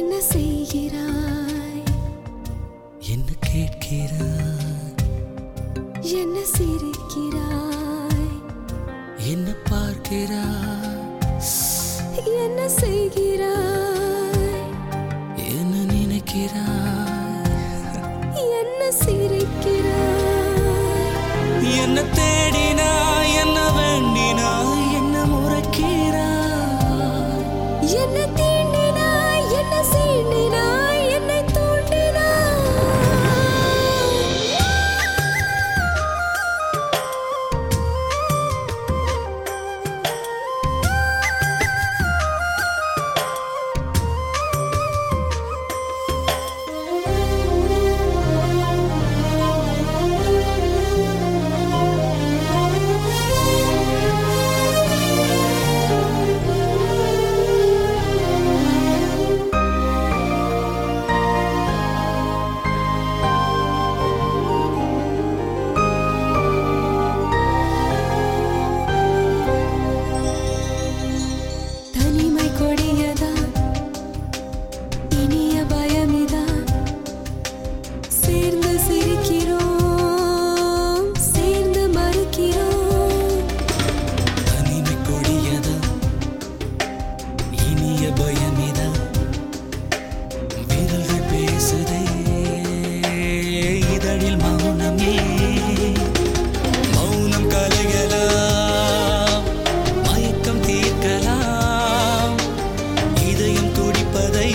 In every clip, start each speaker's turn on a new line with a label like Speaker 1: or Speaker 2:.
Speaker 1: என்ன செய்கிறாய்
Speaker 2: என்ன கேட்கிறாய்
Speaker 1: என்ன சிரிக்கிறாய்
Speaker 2: என்ன பார்க்கிறாய்
Speaker 1: என்ன செய்கிறாய்
Speaker 2: என்ன நினைக்கிறாய்
Speaker 1: என்ன சிரிக்கிறாய்
Speaker 2: என்ன தேடினாய் என்ன வேண்டினாய் என்ன முறைக்கிறாய்
Speaker 1: என்ன தீண்டினாய் என்ன சீண்டினாய் என்னை தூண்டினாய் தனிமை கொடியதா இனிய பயமிதான் சேர்ந்து சிரிக்கிறோம் சேர்ந்து மறுக்கிறோம்
Speaker 2: தனிமை கொடியதா இனிய பயமிதா விரல்கள் பேசுதே இதழில் மௌனமே மௌனம் கலையலாம் மயக்கம் தீர்க்கலாம் இதயம் துடிப்பதை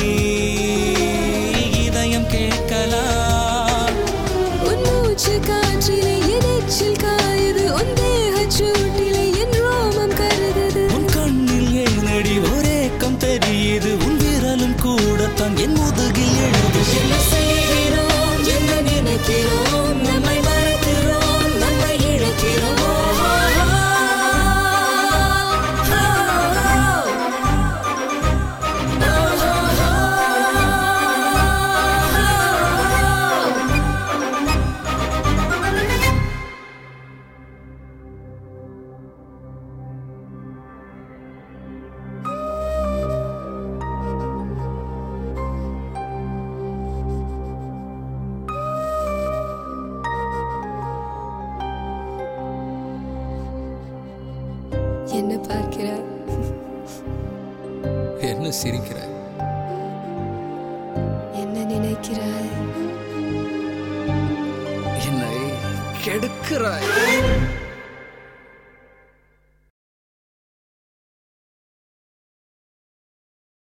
Speaker 2: இதயம் கேட்கலாம்
Speaker 1: உன் மூச்சு காற்றிலே எரிச்சல் காயுது உன் தேகச் சூட்டிலே என் ரோமம் கருதுது
Speaker 2: உன் கண்ணில் ஏனடி ஒரேக்கம் தெரியுது உன் விரலும் கூடத்தான் என் முதுகில் எழுது
Speaker 1: என்ன செய்கிறோம் என்ன நினைக்கிறோம் நம்மை மறக்கிறோம் நம்மை இழக்கிறோம் என்ன பார்க்கிறாய்
Speaker 2: என்ன சிரிக்கிறாய்
Speaker 1: என்ன நினைக்கிறாய்
Speaker 2: என்னை கெடுக்கிறாய்